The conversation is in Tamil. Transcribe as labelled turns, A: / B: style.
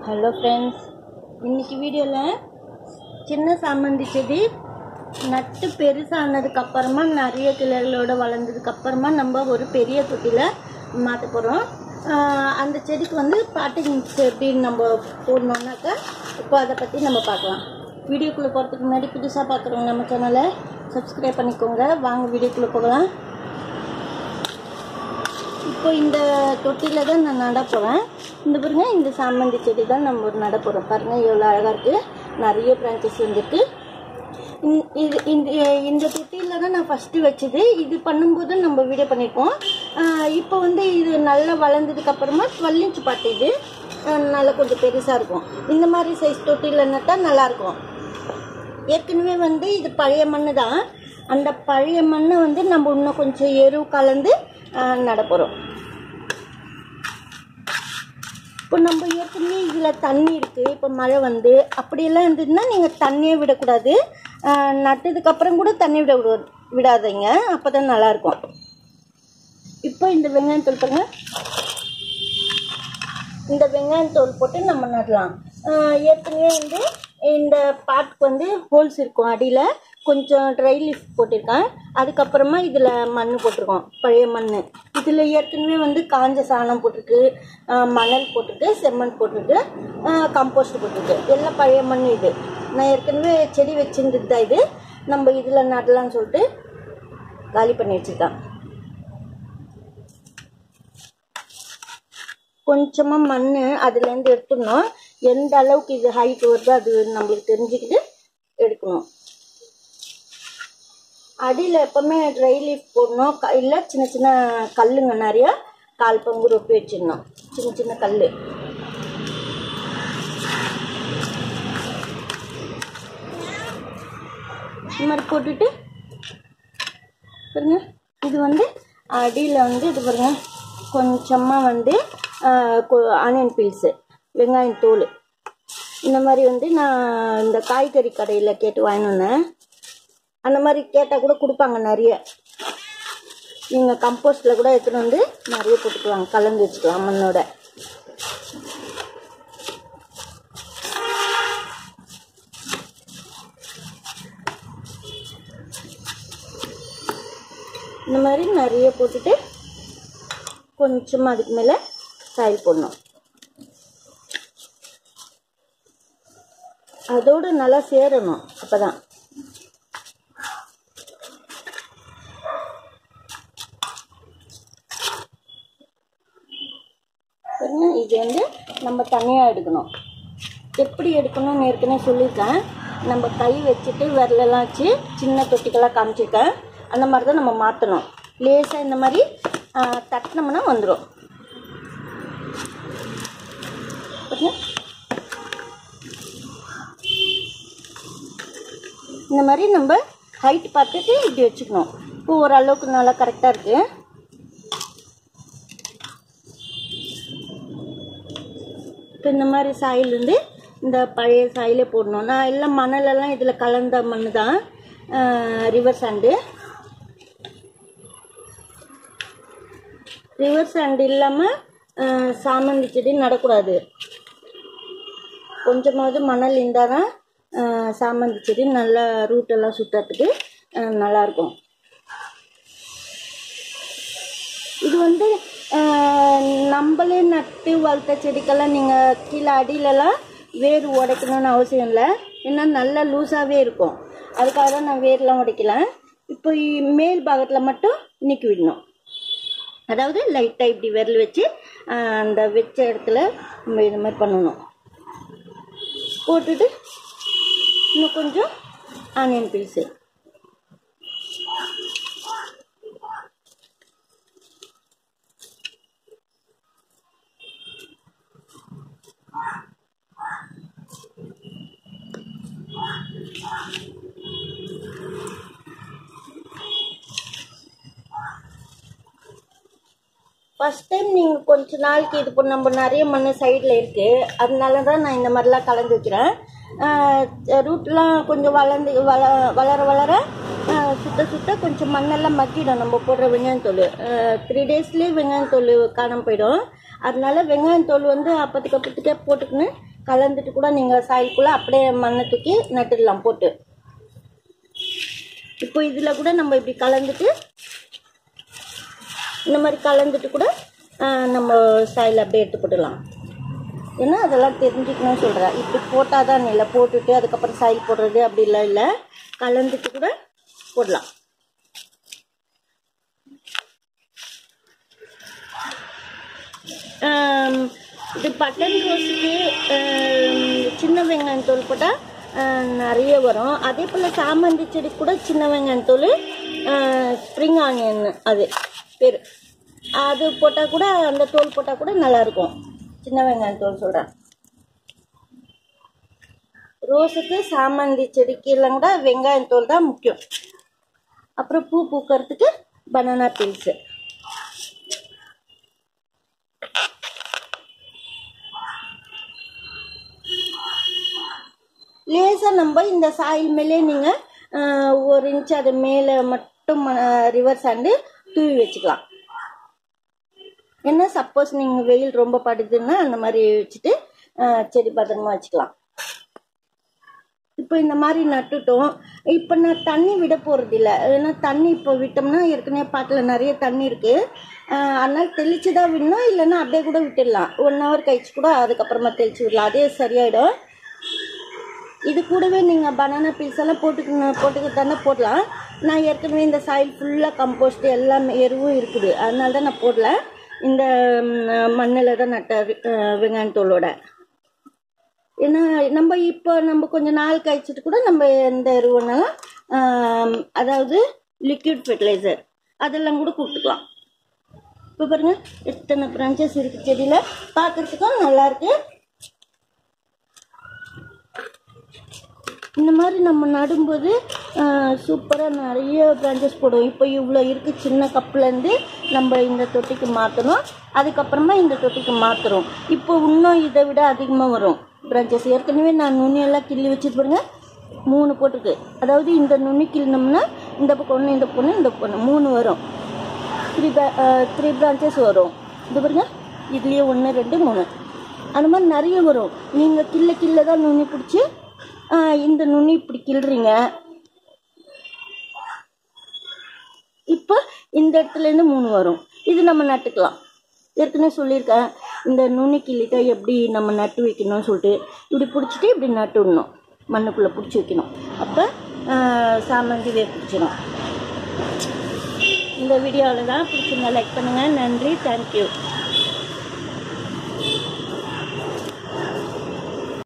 A: ஹலோ ஃப்ரெண்ட்ஸ் இன்னைக்கு வீடியோவில் சின்ன சாமந்தி செடி நட்டு பெருசானதுக்கு அப்புறமா நிறைய கிளைகளோட வளர்ந்ததுக்கு அப்புறமா நம்ம ஒரு பெரிய தொட்டியில் மாற்ற போகிறோம் அந்த செடிக்கு வந்து பாட்டிங் மிக்ஸ் எப்படி நம்ம போடணுன்னாக்கா இப்போ அதை பற்றி நம்ம பார்க்கலாம் வீடியோக்குள்ளே போகிறதுக்கு முன்னாடி புதுசாக பார்க்குறவங்க நம்ம சேனலை சப்ஸ்கிரைப் பண்ணிக்கோங்க வாங்க வீடியோக்குள்ளே போகலாம் இப்போ இந்த தொட்டியில் தான் நான் நட போகிறேன் இந்த பாருங்க இந்த சாமந்தி செடி தான் நம்ம ஒரு நட போகிறோம் பாருங்கள் எவ்வளோ அழகாக இருக்குது நிறைய பிரான்ச்சஸ் வந்துருக்கு இந்த- இது இந்த இந்த தொட்டியில் தான் நான் ஃபஸ்ட்டு வச்சது இது பண்ணும்போது நம்ம வீடியோ பண்ணியிருப்போம் ஆஹ் இப்போ வந்து இது நல்லா வளர்ந்ததுக்கு அப்புறமா டுவெல் இன்ச் பாட்டு இது ஆஹ் நல்லா கொஞ்சம் பெருசாக இருக்கும் இந்த மாதிரி சைஸ் தொட்டியில் நட்டால் நல்லாயிருக்கும் ஏற்கனவே வந்து இது பழைய மண்ணு தான் அந்த பழைய மண்ணை வந்து நம்ம இன்னும் கொஞ்சம் எரு கலந்து நட போகிறோம் இப்போ நம்ம ஏற்கனவே இதில் தண்ணி இருக்குது இப்போ மழை வந்து அப்படியெல்லாம் இருந்ததுன்னா நீங்கள் தண்ணியே விடக்கூடாது ஆஹ் நட்டதுக்கப்புறம் கூட தண்ணி விட விட- விடாதீங்க அப்போ தான் நல்லாயிருக்கும் இப்போ இந்த வெங்காயம் தூள் பாருங்க இந்த வெங்காயம் தோல் போட்டு நம்ம நடலாம் ஆஹ் ஏற்கனவே வந்து இந்த பாட்டுக்கு வந்து ஹோல்ஸ் இருக்கும் அடியில் கொஞ்சம் ட்ரை லீஃப் போட்டிருக்கேன் அதுக்கப்புறமா இதில் மண் போட்டிருக்கோம் பழைய மண் இதில் ஏற்கனவே வந்து காஞ்ச சாணம் போட்டிருக்கு ஆஹ் மணல் போட்டிருக்கு செம்மண் போட்டிருக்கு கம்போஸ்ட் போட்டிருக்கு எல்லாம் பழைய மண் இது நான் ஏற்கனவே செடி வச்சிருந்தது தான் இது நம்ம இதில் நடலாம்னு சொல்லிட்டு காலி பண்ணி வச்சுருக்கேன் கொஞ்சமாக மண் அதுலேருந்து எடுத்துடணும் எந்த அளவுக்கு இது ஹைட் வருதோ அது நம்மளுக்கு தெரிஞ்சுக்கிட்டு எடுக்கணும் அடியில் எப்போவுமே ட்ரை லீஃப் போடணும் க இல்லை சின்ன சின்ன கல்லுங்க நிறையா கால் பங்கு ரொப்பி வச்சிடணும் சின்ன சின்ன கல் இந்த மாதிரி போட்டுட்டு பாருங்க இது வந்து அடியில் வந்து இது பாருங்க கொஞ்சமாக வந்து ஆனியன் பீல்ஸு வெங்காயம் தோல் இந்த மாதிரி வந்து நான் இந்த காய்கறி கடையில் கேட்டு வாங்கிட்டு வந்தேன் அந்த மாதிரி கேட்டால் கூட கொடுப்பாங்க நிறைய நீங்கள் கம்போஸ்டில் கூட எடுத்துகிட்டு வந்து நிறைய போட்டுக்கலாம் கலந்து வச்சுக்கலாம் மண்ணோட இந்த மாதிரி நிறைய போட்டுட்டு கொஞ்சமாக அதுக்கு மேலே சாயில் போடணும் அதோடு நல்லா சேரணும் அப்போ தான் இது வந்து நம்ம தனியாக எடுக்கணும் எப்படி எடுக்கணும்னு ஏற்கனவே சொல்லியிருக்கேன் நம்ம கை வச்சுட்டு விரலெல்லாம் வச்சு சின்ன தொட்டிக்கெல்லாம் காமிச்சிருக்கேன் அந்த மாதிரி தான் நம்ம மாற்றணும் லேசாக இந்த மாதிரி ஆ, தட்டினோம்னா வந்துடும் இந்த மாதிரி நம்ம ஹைட் பார்த்துட்டு இப்படி வச்சுக்கணும் இப்போ ஓரளவுக்கு நல்லா கரெக்டாக இருக்குது இப்போ இந்த மாதிரி சாயில் வந்து இந்த பழைய சாயிலே போடணும் நான் எல்லாம் மணலெல்லாம் இதில் கலந்த மண் தான் ரிவர் சாண்டு ரிவர் சாண்டு இல்லாமல் சாமந்தி செடி நடக்கூடாது கொஞ்சமாவது மணல் இருந்தால் தான் ஆஹ், சாமந்தி செடி நல்லா ரூட்டெல்லாம் சுற்றுறதுக்கு நல்லாயிருக்கும் இது வந்து ஆஹ், நம்மளே நட்டு வளர்த்த செடிக்கெல்லாம் நீங்கள் கீழே அடியிலலாம் வேர் உடைக்கணும்னு அவசியம் இல்லை ஏன்னா நல்லா லூஸாகவே இருக்கும் அதுக்காக தான் நான் வேர்லாம் உடைக்கல இப்போ இ- மேல் பாகத்தில் மட்டும் நீக்கி விடணும் அதாவது லைட்டாக இப்படி விரல் வச்சு ஆஹ், அந்த வச்ச இடத்துல நம்ம இது மாதிரி பண்ணணும் போட்டுட்டு இன்னும் கொஞ்சம் ஆனியன் பீஸு ஃபஸ்ட் டைம் நீங்கள் கொஞ்ச நாளைக்கு இது இப்போ நம்ம நிறைய மண் சைடில் இருக்குது அதனால தான் நான் இந்த மாதிரிலாம் கலந்து வைக்கிறேன் ரூட்லாம் கொஞ்சம் வளர்ந்து வள வளர வளர ஆஹ் சுத்த சுத்த கொஞ்சம் மண்ணெல்லாம் மக்கிடும் நம்ம போடுற வெங்காயம் தோல் த்ரீ டேஸ்லேயே வெங்காயம் தோல் காணாம போயிடும் அதனால வெங்காயம் தோல் வந்து அப்போதைக்கு அப்போதைக்கே போட்டுக்கின்னு கலந்துட்டு கூட நீங்கள் சாயிலுக்குள்ளே அப்படியே மண்ணை தூக்கி நட்டுடலாம் போட்டு இப்போ இதில் கூட நம்ம இப்படி கலந்துட்டு இந்த மாதிரி கலந்துட்டு கூட ஆஹ், நம்ம சாயில் அப்படியே எடுத்து போட்டுடலாம் ஏன்னா அதெல்லாம் தெரிஞ்சுக்கணும்னு சொல்கிறேன் இப்படி போட்டால் தான் இல்லை போட்டுட்டு அதுக்கப்புறம் சாயில் போடுறது அப்படிலாம் இல்லை கலந்துட்டு கூட போடலாம் ஆம், இது பட்டன் ரோஸுக்கு ஆம், சின்ன வெங்காயம் தோல் போட்டால் நிறைய வரும் அதே போல் சாமந்தி செடி கூட சின்ன வெங்காயம் தோல் ஸ்ப்ரிங் ஆனியன் அது பேர் அது போட்டால் கூட அந்த தோல் போட்டால் கூட நல்லாயிருக்கும் சின்ன வெங்காயம் தோல் சொல்கிறேன் ரோஸுக்கு சாமந்தி செடிக்கு எல்லாம் கூட வெங்காயம் தோல் தான் முக்கியம் அப்புறம் பூ பூக்கிறதுக்கு பனானா பீல்ஸு லேசாக நம்ம இந்த சாயில் மேலே நீங்கள் ஒரு இன்ச் அது மேலே மட்டும் ரிவர்ஸ் ஹேண்டு தூவி வச்சுக்கலாம் ஏன்னா சப்போஸ் நீங்கள் வெயில் ரொம்ப படுதுன்னா அந்த மாதிரி வச்சுட்டு ஆஹ், செடி பத்திரமா வச்சுக்கலாம் இப்போ இந்த மாதிரி நட்டுட்டோம் இப்போ நான் தண்ணி விட போகிறது இல்லை ஏன்னா தண்ணி இப்போ விட்டோம்னா ஏற்கனவே பாட்டில் நிறைய தண்ணி இருக்குது அதனால் தெளிச்சு தான் விடணும் இல்லைன்னா அப்படியே கூட விட்டுடலாம் ஒன் ஹவர் கழிச்சு கூட அதுக்கப்புறமா தெளிச்சு விடலாம் அதே சரியாயிடும் இது கூடவே நீங்கள் பனானா பீஸ் எல்லாம் போட்டுக்கணும் போட்டுக்கிட்டானே போடலாம் நான் ஏற்கனவே இந்த சாயில் ஃபுல்லாக கம்போஸ்ட் எல்லாமே எருவும் இருக்குது அதனால தான் நான் போடல இந்த மண்ணில் தான் நட்ட அஹ், வெங்காயத்தோலோட ஏன்னா நம்ம இப்போ நம்ம கொஞ்சம் நாள் கழிச்சிட்டு கூட நம்ம எந்த எருவுனாலும் ஆம், அதாவது லிக்விட் ஃபெர்டிலைசர் அதெல்லாம் கூட கொடுத்துக்கலாம் இப்போ பாருங்க எத்தனை பிரான்ச்சஸ் இருக்கு செடியில் பார்க்கறதுக்கும் நல்லா இருக்கு இந்த மாதிரி நம்ம நடும்போது சூப்பராக நிறைய பிரான்ச்சஸ் போடுவோம் இப்போ இவ்வளோ இருக்குது சின்ன கப்புலேருந்து நம்ம இந்த தொட்டிக்கு மாற்றணும் அதுக்கப்புறமா இந்த தொட்டிக்கு மாற்றுறோம் இப்போ இன்னும் இதை விட அதிகமாக வரும் பிரான்ச்சஸ் ஏற்கனவே நான் நுனியெல்லாம் கிள்ளி வச்சுட்டு பாருங்க மூணு போட்டிருக்கு அதாவது இந்த நுனி கிள்ளினோம்னா இந்த பக்கம் ஒன்று இந்த பொண்ணு இந்த பொண்ணு மூணு வரும் த்ரீ த்ரீ பிரான்ச்சஸ் வரும் இது பாருங்க இதுலேயே ஒன்று ரெண்டு மூணு அந்த மாதிரி நிறைய வரும் நீங்கள் கிள்ள கிள்ள தான் நுனி பிடிச்சி இந்த நுனி இப்படி கிள்றீங்க இப்போ இந்த இடத்துலேருந்து மூணு வரும் இது நம்ம நட்டுக்கலாம் ஏற்கனவே சொல்லியிருக்கேன் இந்த நுனி கிள்ளிட்ட எப்படி நம்ம நட்டு வைக்கணும்னு சொல்லிட்டு இப்படி பிடிச்சிட்டு இப்படி நட்டு விடணும் மண்ணுக்குள்ளே பிடிச்சி வைக்கணும் அப்போ சாமந்தி வே பிடிச்சிடும் இந்த வீடியோவில் தான் பிடிச்சிருந்தா லைக் பண்ணுங்கள் நன்றி தேங்க்யூ